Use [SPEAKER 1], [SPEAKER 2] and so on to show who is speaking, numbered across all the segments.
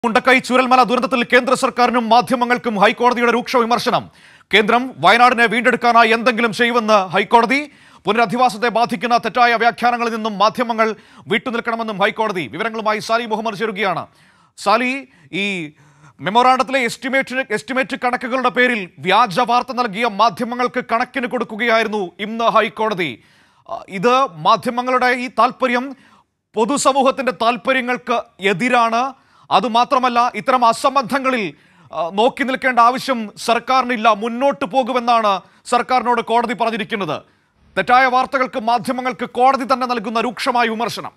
[SPEAKER 1] മുണ്ടക്കൈ ചൂരൽമല ദുരന്തത്തിൽ കേന്ദ്ര സർക്കാരിനും മാധ്യമങ്ങൾക്കും ഹൈക്കോടതിയുടെ രൂക്ഷ വിമർശനം കേന്ദ്രം വയനാടിനെ വീണ്ടെടുക്കാനായി എന്തെങ്കിലും ചെയ്യുമെന്ന് ഹൈക്കോടതി പുനരധിവാസത്തെ ബാധിക്കുന്ന തെറ്റായ വ്യാഖ്യാനങ്ങളിൽ നിന്നും മാധ്യമങ്ങൾ വിട്ടുനിൽക്കണമെന്നും ഹൈക്കോടതി വിവരങ്ങളുമായി സാലി മുഹമ്മദ് ചേരുകയാണ് സാലി ഈ മെമ്മോറാണ്ടത്തിലെ എസ്റ്റിമേറ്റ് എസ്റ്റിമേറ്റ് കണക്കുകളുടെ പേരിൽ വ്യാജ വാർത്ത നൽകിയ മാധ്യമങ്ങൾക്ക് കണക്കിന് കൊടുക്കുകയായിരുന്നു ഇന്ന് ഹൈക്കോടതി ആ, ഇത് മാധ്യമങ്ങളുടെ ഈ താല്പര്യം പൊതുസമൂഹത്തിന്റെ താല്പര്യങ്ങൾക്ക് എതിരാണ് അതുമാത്രമല്ല ഇത്തരം അസംബന്ധങ്ങളിൽ ആ, നോക്കി നിൽക്കേണ്ട ആവശ്യം സർക്കാരിനില്ല മുന്നോട്ട് പോകുമെന്നാണ് സർക്കാരിനോട് കോടതി പറഞ്ഞിരിക്കുന്നത് തെറ്റായ വാർത്തകൾക്ക് മാധ്യമങ്ങൾക്ക് കോടതി തന്നെ നൽകുന്ന രൂക്ഷമായ വിമർശനം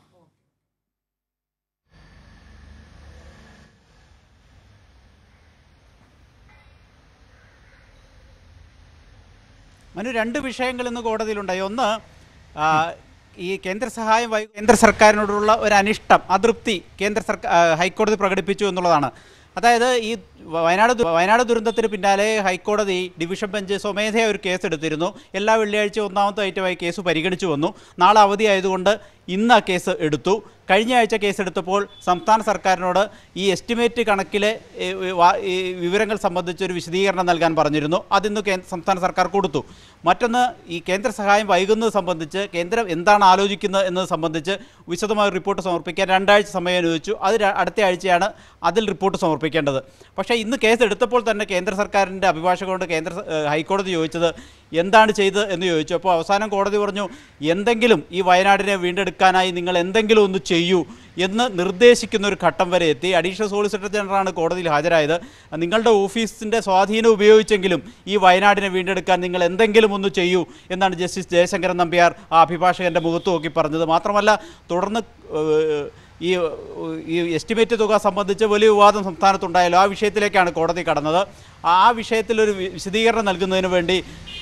[SPEAKER 2] മനു രണ്ട് വിഷയങ്ങൾ ഇന്ന് കോടതിയിലുണ്ടായി ഒന്ന് ആ, ഈ കേന്ദ്ര സഹായം വൈ കേന്ദ്ര സർക്കാരിനോടുള്ള ഒരു അനിഷ്ടം അതൃപ്തി കേന്ദ്ര സർക്കാർ ഹൈക്കോടതി പ്രകടിപ്പിച്ചു എന്നുള്ളതാണ് അതായത് ഈ വയനാട് ദു- വയനാട് ദുരന്തത്തിന് പിന്നാലെ ഹൈക്കോടതി ഡിവിഷൻ ബെഞ്ച് സ്വമേധയാ ഒരു കേസ് എടുത്തിരുന്നു എല്ലാ വെള്ളിയാഴ്ച ഒന്നാമത്തെ ഐറ്റമായി കേസ് പരിഗണിച്ചു വന്നു നാളെ അവധി ആയതുകൊണ്ട് ഇന്ന് ആ കേസ് എടുത്തു കഴിഞ്ഞ ആഴ്ച കേസ് എടുത്തപ്പോൾ സംസ്ഥാന സർക്കാരിനോട് ഈ എസ്റ്റിമേറ്റ് കണക്കിലെ ഏ, ഏ, വാ- ഈ വിവരങ്ങൾ സംബന്ധിച്ചൊരു വിശദീകരണം നൽകാൻ പറഞ്ഞിരുന്നു അതിന്ന് കേ സംസ്ഥാന സർക്കാർ കൊടുത്തു മറ്റൊന്ന് ഈ കേന്ദ്ര സഹായം വൈകുന്നത് സംബന്ധിച്ച് കേന്ദ്രം എന്താണ് ആലോചിക്കുന്നത് എന്നത് സംബന്ധിച്ച് വിശദമായ ഒരു റിപ്പോർട്ട് സമർപ്പിക്കാൻ രണ്ടാഴ്ച സമയം അനുവദിച്ചു അത് ര- അടുത്ത ആഴ്ചയാണ് അതിൽ റിപ്പോർട്ട് സമർപ്പിക്കേണ്ടത് പക്ഷേ ഇന്ന് കേസ് എടുത്തപ്പോൾ തന്നെ കേന്ദ്ര സർക്കാരിൻ്റെ അഭിഭാഷകരോട് കേന്ദ്ര സ- ഏഹ് ഹൈക്കോടതി ചോദിച്ചത് എന്താണ് ചെയ്തത് എന്ന് ചോദിച്ചു അപ്പോൾ അവസാനം കോടതി പറഞ്ഞു എന്തെങ്കിലും ഈ വയനാടിനെ വീണ്ടെടുക്കാനായി നിങ്ങൾ എന്തെങ്കിലും ഒന്ന് ചെയ്യൂ എന്ന് നിർദ്ദേശിക്കുന്ന ഒരു ഘട്ടം വരെ എത്തി അഡീഷണൽ സോളിസിറ്റർ ജനറലാണ് കോടതിയിൽ ഹാജരായത് നിങ്ങളുടെ ഓഫീസിൻ്റെ സ്വാധീനം ഉപയോഗിച്ചെങ്കിലും ഈ വയനാടിനെ വീണ്ടെടുക്കാൻ നിങ്ങൾ എന്തെങ്കിലും ഒന്ന് ചെയ്യൂ എന്നാണ് ജസ്റ്റിസ് ജയശങ്കരൻ നമ്പ്യാർ ആ അഭിഭാഷകൻ്റെ മുഖത്ത് നോക്കി പറഞ്ഞത് മാത്രമല്ല തുടർന്ന് ഏഹ്, ഈ ഈ എസ്റ്റിമേറ്റ് തുക സംബന്ധിച്ച് വലിയ വിവാദം സംസ്ഥാനത്തുണ്ടായാലോ ആ വിഷയത്തിലേക്കാണ് കോടതി കടന്നത് ആ വിഷയത്തിലൊരു വി- വിശദീകരണം നൽകുന്നതിന് വേണ്ടി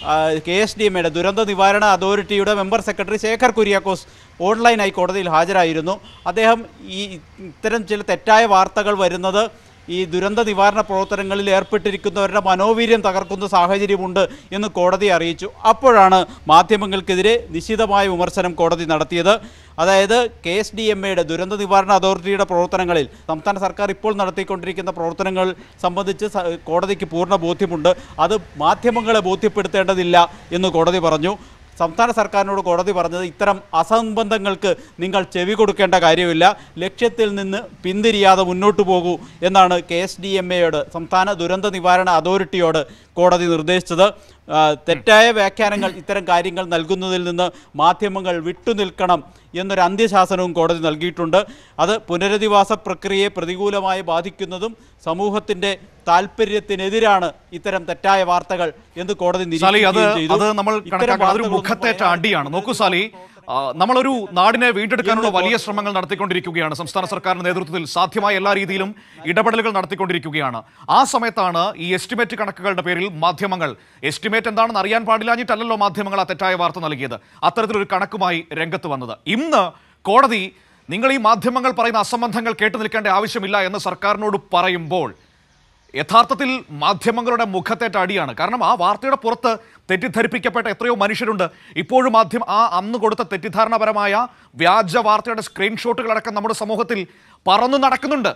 [SPEAKER 2] കെ എസ് ഡി എമ്മയുടെ ദുരന്ത നിവാരണ അതോറിറ്റിയുടെ മെമ്പർ സെക്രട്ടറി ശേഖർ കുര്യാക്കോസ് ഓൺലൈനായി കോടതിയിൽ ഹാജരായിരുന്നു അദ്ദേഹം ഈ ഇത്തരം ചില തെറ്റായ വാർത്തകൾ വരുന്നത് ഈ ദുരന്ത നിവാരണ പ്രവർത്തനങ്ങളിൽ ഏർപ്പെട്ടിരിക്കുന്നവരുടെ മനോവീര്യം തകർക്കുന്ന സാഹചര്യമുണ്ട് എന്ന് കോടതി അറിയിച്ചു അപ്പോഴാണ് മാധ്യമങ്ങൾക്കെതിരെ നിശിതമായ വിമർശനം കോടതി നടത്തിയത് അതായത് കെ എസ് ഡി എം എയുടെ ദുരന്ത നിവാരണ അതോറിറ്റിയുടെ പ്രവർത്തനങ്ങളിൽ സംസ്ഥാന സർക്കാർ ഇപ്പോൾ നടത്തിക്കൊണ്ടിരിക്കുന്ന പ്രവർത്തനങ്ങൾ സംബന്ധിച്ച് സ- കോടതിക്ക് പൂർണ്ണ ബോധ്യമുണ്ട് അത് മാധ്യമങ്ങളെ ബോധ്യപ്പെടുത്തേണ്ടതില്ല എന്ന് കോടതി പറഞ്ഞു സംസ്ഥാന സർക്കാരിനോട് കോടതി പറഞ്ഞത് ഇത്തരം അസംബന്ധങ്ങൾക്ക് നിങ്ങൾ ചെവി കൊടുക്കേണ്ട കാര്യമില്ല ലക്ഷ്യത്തിൽ നിന്ന് പിന്തിരിയാതെ മുന്നോട്ട് പോകൂ എന്നാണ് കെ എസ് ഡി എം എയോട് സംസ്ഥാന ദുരന്ത നിവാരണ അതോറിറ്റിയോട് കോടതി നിർദ്ദേശിച്ചത് ആ, തെറ്റായ വ്യാഖ്യാനങ്ങൾ ഇത്തരം കാര്യങ്ങൾ നൽകുന്നതിൽ നിന്ന് മാധ്യമങ്ങൾ വിട്ടുനിൽക്കണം എന്നൊരു അന്ത്യശാസനവും കോടതി നൽകിയിട്ടുണ്ട് അത് പുനരധിവാസ പ്രക്രിയയെ പ്രതികൂലമായി ബാധിക്കുന്നതും സമൂഹത്തിന്റെ താല്പര്യത്തിനെതിരാണ് ഇത്തരം തെറ്റായ വാർത്തകൾ എന്ന് കോടതി
[SPEAKER 1] സാലി അത്
[SPEAKER 2] നിരീക്ഷിക്കുകയും ചെയ്തു.
[SPEAKER 1] അത് നമ്മൾ
[SPEAKER 2] ഇത്തരം
[SPEAKER 1] കണക്കാക്കണം അതൊരു
[SPEAKER 2] വാർത്തകളൊന്നും
[SPEAKER 1] മുഖത്തേറ്റ
[SPEAKER 2] വയനാട്ടിൽ
[SPEAKER 1] അടിയാണ് നോക്കൂ സാലി ആ, നമ്മളൊരു നാടിനെ വീണ്ടെടുക്കാനുള്ള
[SPEAKER 2] ഇന്ന്
[SPEAKER 1] വലിയ ശ്രമങ്ങൾ നടത്തിക്കൊണ്ടിരിക്കുകയാണ് സംസ്ഥാന സർക്കാരിന്റെ നേതൃത്വത്തിൽ സാധ്യമായ എല്ലാ രീതിയിലും ഇടപെടലുകൾ നടത്തിക്കൊണ്ടിരിക്കുകയാണ് ആ സമയത്താണ് ഈ എസ്റ്റിമേറ്റ് കണക്കുകളുടെ പേരിൽ മാധ്യമങ്ങൾ എസ്റ്റിമേറ്റ് എന്താണെന്ന് അറിയാൻ പാടില്ലാഞ്ഞിട്ടല്ലല്ലോ മാധ്യമങ്ങൾ ആ തെറ്റായ വാർത്ത നൽകിയത് അത്തരത്തിലൊരു കണക്കുമായി രംഗത്ത് വന്നത് ഇന്ന് കോടതി നിങ്ങൾ ഈ മാധ്യമങ്ങൾ പറയുന്ന അസംബന്ധങ്ങൾ കേട്ടു നിൽക്കേണ്ട ആവശ്യമില്ല എന്ന് സർക്കാരിനോട് പറയുമ്പോൾ യഥാർത്ഥത്തിൽ മാധ്യമങ്ങളുടെ മുഖത്തേറ്റ അടിയാണ് കാരണം ആ വാർത്തയുടെ പുറത്ത് തെറ്റിദ്ധരിപ്പിക്കപ്പെട്ട എത്രയോ മനുഷ്യരുണ്ട് ഇപ്പോഴും മാധ്യമം ആ അന്ന് കൊടുത്ത തെറ്റിദ്ധാരണപരമായ വ്യാജ വാർത്തയുടെ സ്ക്രീൻഷോട്ടുകളടക്കം നമ്മുടെ സമൂഹത്തിൽ പറന്നു നടക്കുന്നുണ്ട്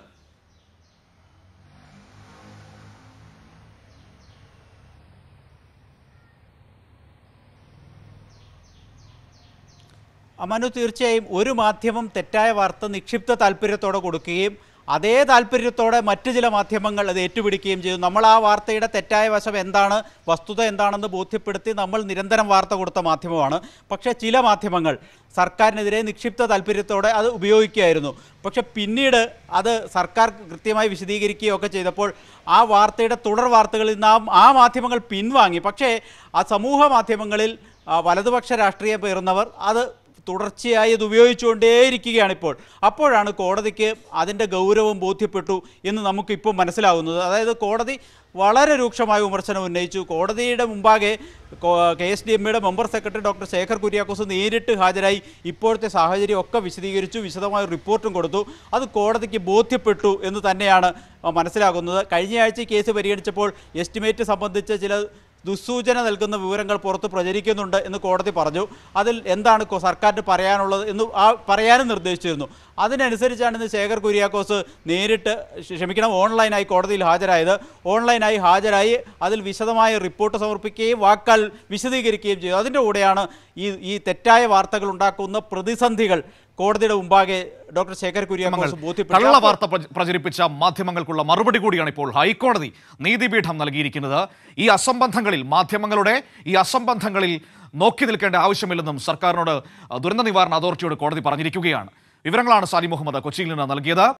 [SPEAKER 2] അമനു തീർച്ചയായും ഒരു മാധ്യമം തെറ്റായ വാർത്ത നിക്ഷിപ്ത താല്പര്യത്തോടെ കൊടുക്കുകയും അതേ താല്പര്യത്തോടെ മറ്റു ചില മാധ്യമങ്ങൾ അത് ഏറ്റുപിടിക്കുകയും ചെയ്തു നമ്മൾ ആ വാർത്തയുടെ തെറ്റായ വശം എന്താണ് വസ്തുത എന്താണെന്ന് ബോധ്യപ്പെടുത്തി നമ്മൾ നിരന്തരം വാർത്ത കൊടുത്ത മാധ്യമമാണ് പക്ഷേ ചില മാധ്യമങ്ങൾ സർക്കാരിനെതിരെ നിക്ഷിപ്ത താല്പര്യത്തോടെ അത് ഉപയോഗിക്കുകയായിരുന്നു പക്ഷെ പിന്നീട് അത് സർക്കാർ കൃത്യമായി വിശദീകരിക്കുകയൊക്കെ ചെയ്തപ്പോൾ ആ വാർത്തയുടെ തുടർ വാർത്തകളിൽ നിന്ന് ആ- ആ മാധ്യമങ്ങൾ പിൻവാങ്ങി പക്ഷേ ആ സമൂഹ മാധ്യമങ്ങളിൽ ആ, വലതുപക്ഷ രാഷ്ട്രീയം പേറുന്നവർ അത് തുടർച്ചയായി ഇത് ഉപയോഗിച്ചുകൊണ്ടേയിരിക്കുകയാണ് ഇപ്പോൾ അപ്പോഴാണ് കോടതിക്ക് അതിൻ്റെ ഗൗരവം ബോധ്യപ്പെട്ടു എന്ന് നമുക്കിപ്പോൾ മനസ്സിലാവുന്നത് അതായത് കോടതി വളരെ രൂക്ഷമായ വിമർശനം ഉന്നയിച്ചു കോടതിയുടെ മുമ്പാകെ കെ എസ് ഡി എമ്മയുടെ member secretary doctor Shekhar Kuriakose നേരിട്ട് ഹാജരായി ഇപ്പോഴത്തെ സാഹചര്യം ഒക്കെ വിശദീകരിച്ചു വിശദമായ ഒരു റിപ്പോർട്ടും കൊടുത്തു അത് കോടതിക്ക് ബോധ്യപ്പെട്ടു എന്ന് തന്നെയാണ് ആ, മനസ്സിലാകുന്നത് കഴിഞ്ഞ ആഴ്ച ഈ കേസ് പരിഗണിച്ചപ്പോൾ എസ്റ്റിമേറ്റ് സംബന്ധിച്ച് ചില ദുസ്സൂചന നൽകുന്ന വിവരങ്ങൾ പുറത്ത് പ്രചരിക്കുന്നുണ്ട് എന്ന് കോടതി പറഞ്ഞു അതിൽ എന്താണ് കൊ- സർക്കാരിന് പറയാനുള്ളത് എന്ന് ആ പറയാനും നിർദ്ദേശിച്ചിരുന്നു അതിനനുസരിച്ചാണ് ഇന്ന് ശേഖർ കുര്യാക്കോസ് നേരിട്ട് ക്ഷ- ക്ഷമിക്കണം ഓൺലൈനായി കോടതിയിൽ ഹാജരായത് ഓൺലൈനായി ഹാജരായി അതിൽ വിശദമായ റിപ്പോർട്ട് സമർപ്പിക്കുകയും വാക്കാൽ വിശദീകരിക്കുകയും ചെയ്തു അതിൻ്റെ കൂടെയാണ് ഈ ഈ തെറ്റായ വാർത്തകൾ ഉണ്ടാക്കുന്ന പ്രതിസന്ധികൾ കോടതിയുടെ മുമ്പാകെ ഡോക്ടർ ശേഖർ കുര്യാക്കോസ്
[SPEAKER 1] കള്ള
[SPEAKER 2] ബോധ്യപ്പെട്ടു
[SPEAKER 1] വാർത്ത പ്രച- പ്രചരിപ്പിച്ച മാധ്യമങ്ങൾക്കുള്ള മറുപടി കൂടിയാണ് ഇപ്പോൾ ഹൈക്കോടതി നീതിപീഠം നൽകിയിരിക്കുന്നത് ഈ അസംബന്ധങ്ങളിൽ മാധ്യമങ്ങളുടെ ഈ അസംബന്ധങ്ങളിൽ നോക്കി നിൽക്കേണ്ട ആവശ്യമില്ലെന്നും സർക്കാരിനോട് അഹ്, ദുരന്ത നിവാരണ അതോറിറ്റിയോട് കോടതി പറഞ്ഞിരിക്കുകയാണ് വിവരങ്ങളാണ് സാലി മുഹമ്മദ് കൊച്ചിയിൽ നിന്ന് നൽകിയത്